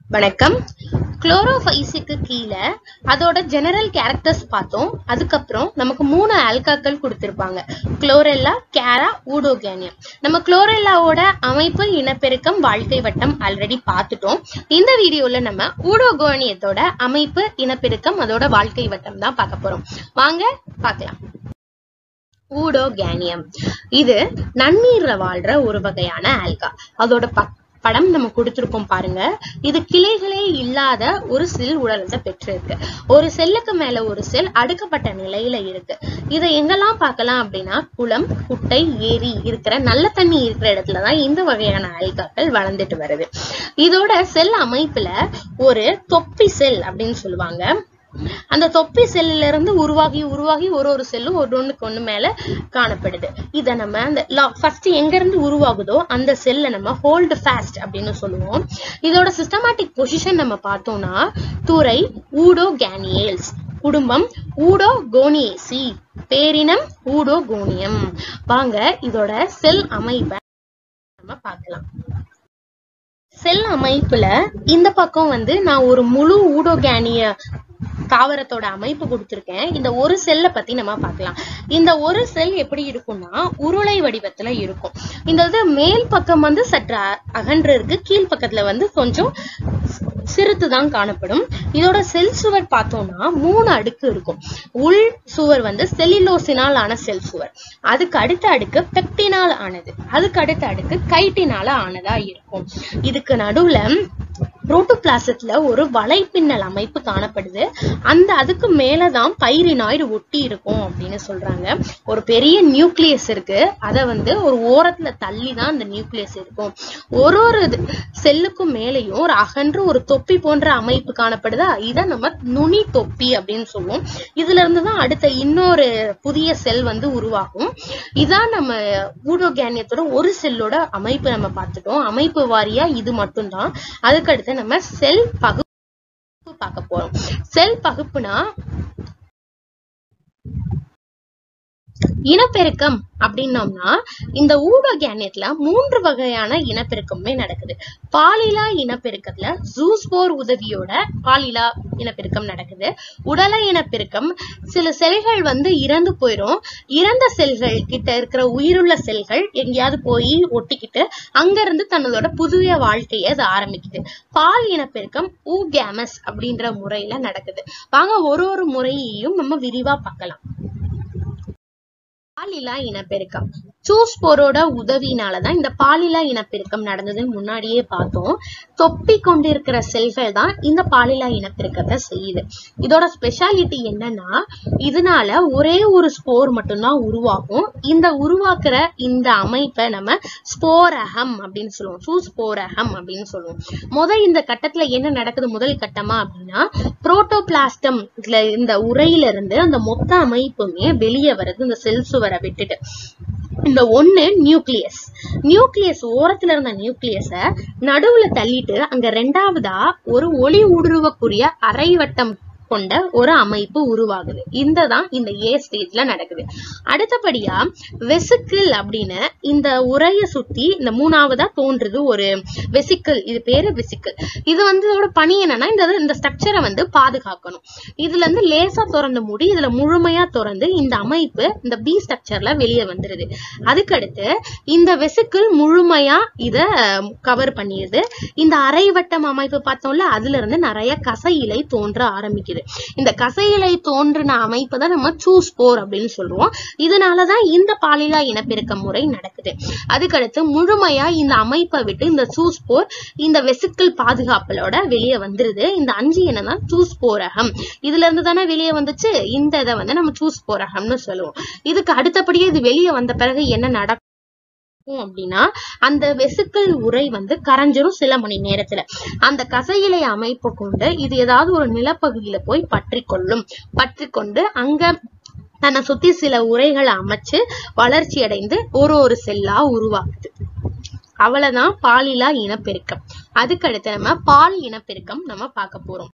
வணக்கம் குளோரோஃபைஸுக்கு கீழே அதோட ஜெனரல் கேரக்டர்ஸ் பார்த்தோம் அதுக்கப்புறம் நமக்கு மூணு ஆல்காக்கள் கொடுத்திருப்பாங்க குளோரெல்லா கேரா ஊடோகேனியம் நம்ம குளோரெல்லாவோட அமைப்பு இனப்பெருக்கம் வாழ்க்கை வட்டம் ஆல்ரெடி பார்த்துட்டோம் இந்த வீடியோல நம்ம ஊடோகோனியத்தோட அமைப்பு இனப்பெருக்கம் அதோட வாழ்க்கை வட்டம் தான் பார்க்க போறோம் வாங்க பார்க்கலாம் ஊடோகேனியம் இது நன்னீர்ல வாழ்ற ஒரு வகையான ஆல்கா அதோட பக் படம் நம்ம கொடுத்திருக்கோம் பாருங்க இது கிளைகளே இல்லாத ஒரு செல் உடலத்தை பெற்றிருக்கு ஒரு செல்லுக்கு மேல ஒரு செல் அடுக்கப்பட்ட நிலையில இருக்கு இதை எங்கெல்லாம் பார்க்கலாம் அப்படின்னா குளம் குட்டை ஏரி இருக்கிற நல்ல தண்ணி இருக்கிற இடத்துலதான் இந்த வகையான ஆல்காக்கள் வளர்ந்துட்டு வருது இதோட செல் அமைப்புல ஒரு தொப்பி செல் அப்படின்னு சொல்லுவாங்க அந்த தொப்பி செல்லுல இருந்து உருவாகி உருவாகி ஒரு ஒரு செல்லும் ஒரு ஒண்ணுக்கு ஒண்ணு மேல காணப்படுது இத நம்ம அந்த ஃபர்ஸ்ட் எங்க இருந்து உருவாகுதோ அந்த செல்ல நம்ம ஹோல்டு ஃபாஸ்ட் அப்படின்னு சொல்லுவோம் இதோட சிஸ்டமேட்டிக் பொசிஷன் நம்ம பார்த்தோம்னா துறை ஊடோ கேனியல்ஸ் குடும்பம் ஊடோ கோனியேசி பேரினம் ஊடோ கோனியம் வாங்க இதோட செல் அமைப்பை நம்ம பார்க்கலாம் செல் அமைப்புல இந்த பக்கம் வந்து நான் ஒரு முழு ஊடோகேனிய தாவரத்தோட அமைப்பு கொடுத்திருக்கேன் இந்த ஒரு செல்லை பத்தி நம்ம பார்க்கலாம் இந்த ஒரு செல் எப்படி இருக்கும்னா உருளை வடிவத்துல இருக்கும் இந்த இது மேல் பக்கம் வந்து சற்று அகன்று இருக்கு கீழ் பக்கத்துல வந்து கொஞ்சம் சிறுத்து தான் காணப்படும் இதோட செல் சுவர் பார்த்தோம்னா மூணு அடுக்கு இருக்கும் உள் சுவர் வந்து செல்லிலோசினால் ஆன செல் சுவர் அதுக்கு அடுத்த அடுக்கு பெக்டினால் ஆனது அதுக்கு அடுத்த அடுக்கு கைட்டினால ஆனதா இருக்கும் இதுக்கு நடுவுல புரோட்டோபிளாசத்துல ஒரு வலைப்பின்னல் அமைப்பு காணப்படுது அந்த அதுக்கு மேலதான் பைரினாய்டு ஒட்டி இருக்கும் அப்படின்னு சொல்றாங்க ஒரு பெரிய நியூக்ளியஸ் இருக்கு அத வந்து ஒரு ஓரத்துல தள்ளி தான் அந்த நியூக்ளியஸ் இருக்கும் ஒரு ஒரு செல்லுக்கும் மேலேயும் ஒரு அகன்று ஒரு தொப்பி போன்ற அமைப்பு காணப்படுதா இத நம்ம நுனி தொப்பி அப்படின்னு சொல்லுவோம் இதுல இருந்து தான் அடுத்த இன்னொரு புதிய செல் வந்து உருவாகும் இதான் நம்ம ஊடோகேனியத்தோட ஒரு செல்லோட அமைப்பு நம்ம பார்த்துட்டோம் அமைப்பு வாரியா இது மட்டும்தான் அதுக்கடுத்து நம்ம செல் பகுப்பு பார்க்க போறோம் செல் பகுப்புனா இனப்பெருக்கம் அப்படின்னோம்னா இந்த ஊடோகேனியத்துல மூன்று வகையான இனப்பெருக்கமே நடக்குது பாலிலா இனப்பெருக்கத்துல ஜூஸ்போர் உதவியோட பாலிலா இனப்பெருக்கம் நடக்குது உடல இனப்பெருக்கம் சில செல்கள் வந்து இறந்து போயிடும் இறந்த செல்கள் கிட்ட இருக்கிற உயிருள்ள செல்கள் எங்கேயாவது போய் ஒட்டிக்கிட்டு அங்க இருந்து தன்னதோட புதிய வாழ்க்கையை அது ஆரம்பிக்குது பால் இனப்பெருக்கம் ஊகேமஸ் அப்படின்ற முறையில நடக்குது வாங்க ஒரு ஒரு முறையையும் நம்ம விரிவா பார்க்கலாம் பாலிலா இனப்பெருக்கம் சூஸ்போரோட உதவினாலதான் இந்த பாலிலா இனப்பெருக்கம் நடந்ததுன்னு முன்னாடியே பார்த்தோம் தொப்பி கொண்டிருக்கிற செல்கள் தான் இந்த பாலிலா இனப்பெருக்கத்தை செய்யுது இதோட ஸ்பெஷாலிட்டி என்னன்னா இதனால ஒரே ஒரு ஸ்போர் மட்டும்தான் உருவாகும் இந்த உருவாக்குற இந்த அமைப்பை நம்ம ஸ்போரகம் அப்படின்னு சொல்லுவோம் சூஸ்போரகம் அப்படின்னு சொல்லுவோம் முத இந்த கட்டத்துல என்ன நடக்குது முதல் கட்டமா அப்படின்னா புரோட்டோபிளாஸ்டம் இந்த உரையில இருந்து அந்த மொத்த அமைப்புமே வெளியே வருது இந்த செல் சுவரை விட்டுட்டு இந்த ஒண்ணு நியூக்ளியஸ் நியூக்ளியஸ் ஓரத்துல இருந்த நியூக்ளியஸ நடுவுல தள்ளிட்டு அங்க ரெண்டாவதா ஒரு ஒளி ஊடுருவக்கூடிய அரைவட்டம் கொண்ட ஒரு அமைப்பு உருவாகுது இந்த தான் இந்த ஏ ஸ்டேஜ்ல நடக்குது அடுத்தபடியா வெசிக்கிள் அப்படின்னு இந்த உரைய சுத்தி இந்த மூணாவதா தோன்றுது ஒரு வெசிக்கிள் இது பேரு வெசிக்கிள் இது வந்து இதோட பணி என்னன்னா இந்த இந்த ஸ்ட்ரக்சரை வந்து பாதுகாக்கணும் இதுல இருந்து லேசா திறந்து மூடி இதுல முழுமையா திறந்து இந்த அமைப்பு இந்த பி ஸ்ட்ரக்சர்ல வெளியே வந்துருது அதுக்கடுத்து இந்த வெசிக்கிள் முழுமையா இத கவர் பண்ணிடுது இந்த அரைவட்டம் அமைப்பு பார்த்தோம்ல அதுல இருந்து நிறைய கசை இலை தோன்ற ஆரம்பிக்குது இந்த கசையிலை தோன்றின அமைப்பு தான் நம்ம சூஸ் போர் அப்படின்னு சொல்லுவோம் இதனாலதான் இந்த பாலிலா இனப்பெருக்க முறை நடக்குது அதுக்கடுத்து முழுமையா இந்த அமைப்பை விட்டு இந்த சூஸ் போர் இந்த வெசிக்கிள் பாதுகாப்பலோட வெளியே வந்துருது இந்த அஞ்சு இனம் தான் சூஸ் போரகம் இதுல இருந்து தானே வெளியே வந்துச்சு இந்த இதை வந்து நம்ம சூஸ் போரகம்னு சொல்லுவோம் இதுக்கு அடுத்தபடியே இது வெளியே வந்த பிறகு என்ன நடக்கும் அப்படின்னா அந்த வெசுக்கள் உரை வந்து கரைஞ்சிரும் சில மணி நேரத்துல அந்த கசையிலை அமைப்பு கொண்டு இது ஏதாவது ஒரு நிலப்பகுதியில போய் பற்றி கொள்ளும் பற்றி கொண்டு அங்க தன்னை சுத்தி சில உரைகளை அமைச்சு வளர்ச்சி அடைந்து ஒரு ஒரு செல்லா உருவாக்குது அவ்வளவுதான் பாலிலா இனப்பெருக்கம் அதுக்கடுத்து நம்ம பால் இனப்பெருக்கம் நம்ம பார்க்க போறோம்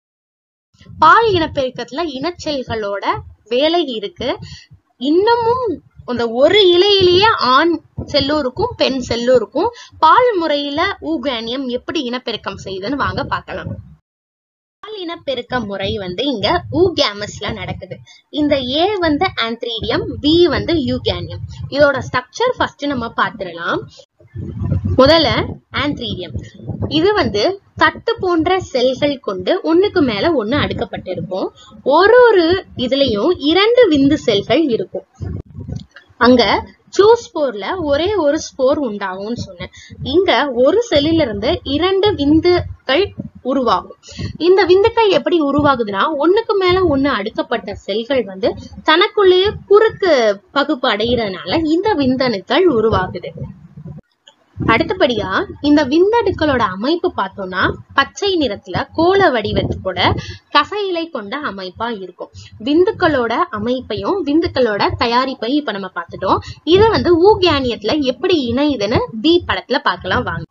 பால் இனப்பெருக்கத்துல இனச்செல்களோட வேலை இருக்கு இன்னமும் அந்த ஒரு இலையிலேயே ஆண் செல்லும் இருக்கும் பெண் செல்லும் இருக்கும் பால் முறையில ஊகானியம் எப்படி இனப்பெருக்கம் செய்யுதுன்னு வாங்க பார்க்கலாம் பால் இனப்பெருக்க முறை வந்து இங்க ஊகேமஸ்ல நடக்குது இந்த ஏ வந்து ஆந்த்ரீடியம் பி வந்து யூகேனியம் இதோட ஸ்ட்ரக்சர் ஃபர்ஸ்ட் நம்ம பார்த்துடலாம் முதல்ல ஆந்த்ரீடியம் இது வந்து தட்டு போன்ற செல்கள் கொண்டு ஒண்ணுக்கு மேல ஒண்ணு அடுக்கப்பட்டிருக்கும் ஒரு ஒரு இதுலயும் இரண்டு விந்து செல்கள் இருக்கும் அங்க ஜூஸ்போர்ல ஒரே ஒரு ஸ்போர் உண்டாகும்னு சொன்னேன் இங்க ஒரு செல்லில இருந்து இரண்டு விந்துக்கள் உருவாகும் இந்த விந்துக்கள் எப்படி உருவாகுதுன்னா ஒண்ணுக்கு மேல ஒண்ணு அடுக்கப்பட்ட செல்கள் வந்து தனக்குள்ளேயே குறுக்கு பகுப்பு அடைகிறதுனால இந்த விந்தணுக்கள் உருவாகுது அடுத்தபடியா இந்த விந்தணுக்களோட அமைப்பு பார்த்தோம்னா பச்சை நிறத்துல கோள வடிவத்தோட கசையிலை கொண்ட அமைப்பா இருக்கும் விந்துக்களோட அமைப்பையும் விந்துக்களோட தயாரிப்பையும் இப்ப நம்ம பார்த்துட்டோம் இதை வந்து ஊகேனியத்துல எப்படி இணையுதுன்னு பி படத்துல பார்க்கலாம் வாங்க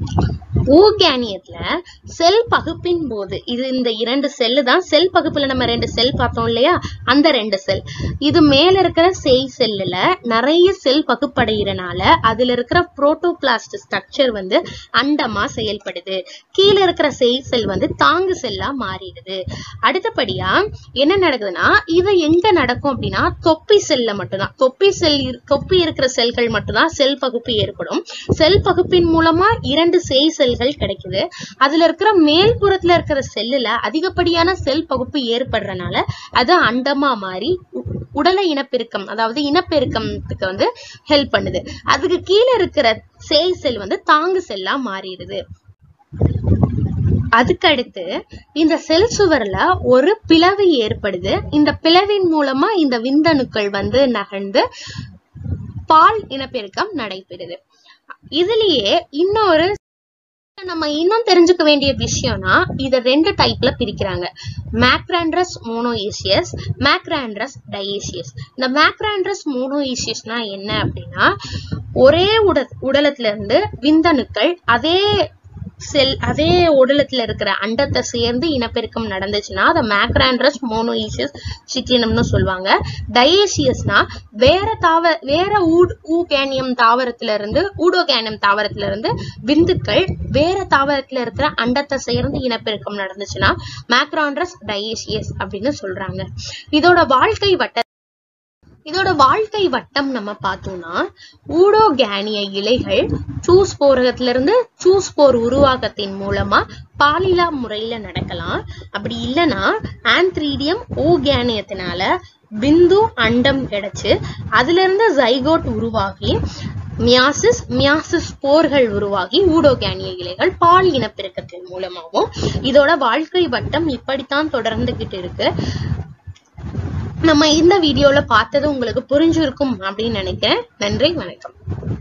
ஊகேனியத்துல செல் பகுப்பின் போது இது இந்த இரண்டு செல்லு தான் செல் பகுப்புல நம்ம ரெண்டு செல் பார்த்தோம் இல்லையா அந்த ரெண்டு செல் இது மேல இருக்கிற செய் செல்லுல நிறைய செல் பகுப்படைகிறனால அதுல இருக்கிற புரோட்டோபிளாஸ்ட் ஸ்ட்ரக்சர் வந்து அண்டமா செயல்படுது கீழே இருக்கிற செய் செல் வந்து தாங்கு செல்லா மாறிடுது அடுத்தபடியா என்ன நடக்குதுன்னா இது எங்க நடக்கும் அப்படின்னா தொப்பி செல்ல மட்டும்தான் தொப்பி செல் இரு- தொப்பி இருக்கிற செல்கள் மட்டும்தான் செல் பகுப்பு ஏற்படும் செல் பகுப்பின் மூலமா இரண்டு செய் செல்கள் கிடைக்குது அதுல இருக்கிற மேல்புறத்துல இருக்கிற செல்லுல அதிகப்படியான செல் பகுப்பு ஏற்படுறனால அது அண்டமா மாறி உ- உடலை இனப்பெருக்கம் அதாவது இனப்பெருக்கத்துக்கு வந்து ஹெல்ப் பண்ணுது அதுக்கு கீழே இருக்கிற சேய் செல் வந்து தாங்கு செல்லா மாறிடுது அதுக்கடுத்து இந்த செல் சுவர்ல ஒரு பிளவு ஏற்படுது இந்த பிளவின் மூலமா இந்த விந்தணுக்கள் வந்து நகர்ந்து பால் இனப்பெருக்கம் நடைபெறுது இதுலயே இன்னொரு நம்ம இன்னும் தெரிஞ்சுக்க வேண்டிய விஷயம்னா இத ரெண்டு டைப்ல பிரிக்கிறாங்க மேக்ராண்ட்ரஸ் மோனோஈசியஸ் மேக்ராண்ட்ரஸ் டைஏசியஸ் இந்த மேக்ராண்ட்ரஸ் மோனோஈசியஸ்னா என்ன அப்படின்னா ஒரே உட உடலத்துல இருந்து விந்தணுக்கள் அதே செல் அதே உடலத்துல இருக்கிற அண்டத்தை சேர்ந்து இனப்பெருக்கம் நடந்துச்சுன்னா அதை மேக்ராண்ட்ரஸ் மோனோஈசியஸ் சிற்றினம்னு சொல்லுவாங்க டயேசியஸ்னா வேற தாவ வேற ஊட் ஊகேனியம் தாவரத்துல இருந்து ஊடோகேனியம் தாவரத்துல இருந்து விந்துக்கள் வேற தாவரத்துல இருக்கிற அண்டத்தை சேர்ந்து இனப்பெருக்கம் நடந்துச்சுன்னா மேக்ராண்ட்ரஸ் டயேசியஸ் அப்படின்னு சொல்றாங்க இதோட வாழ்க்கை வட்ட இதோட வாழ்க்கை வட்டம் நம்ம பார்த்தோம்னா ஊடோகேனிய இலைகள் சூஸ் போரகத்திலிருந்து சூஸ் போர் உருவாக்கத்தின் மூலமா பாலிலா முறையில நடக்கலாம் அப்படி இல்லைன்னா ஆந்த்ரீடியம் ஓகேனியத்தினால பிந்து அண்டம் கிடைச்சு அதுல இருந்து ஜைகோட் உருவாகி மியாசிஸ் மியாசிஸ் போர்கள் உருவாகி ஊடோகேனிய இலைகள் பால் இனப்பெருக்கத்தின் மூலமாகவும் இதோட வாழ்க்கை வட்டம் இப்படித்தான் தொடர்ந்துகிட்டு இருக்கு நம்ம இந்த வீடியோல பார்த்தது உங்களுக்கு புரிஞ்சிருக்கும் அப்படின்னு நினைக்கிறேன் நன்றி வணக்கம்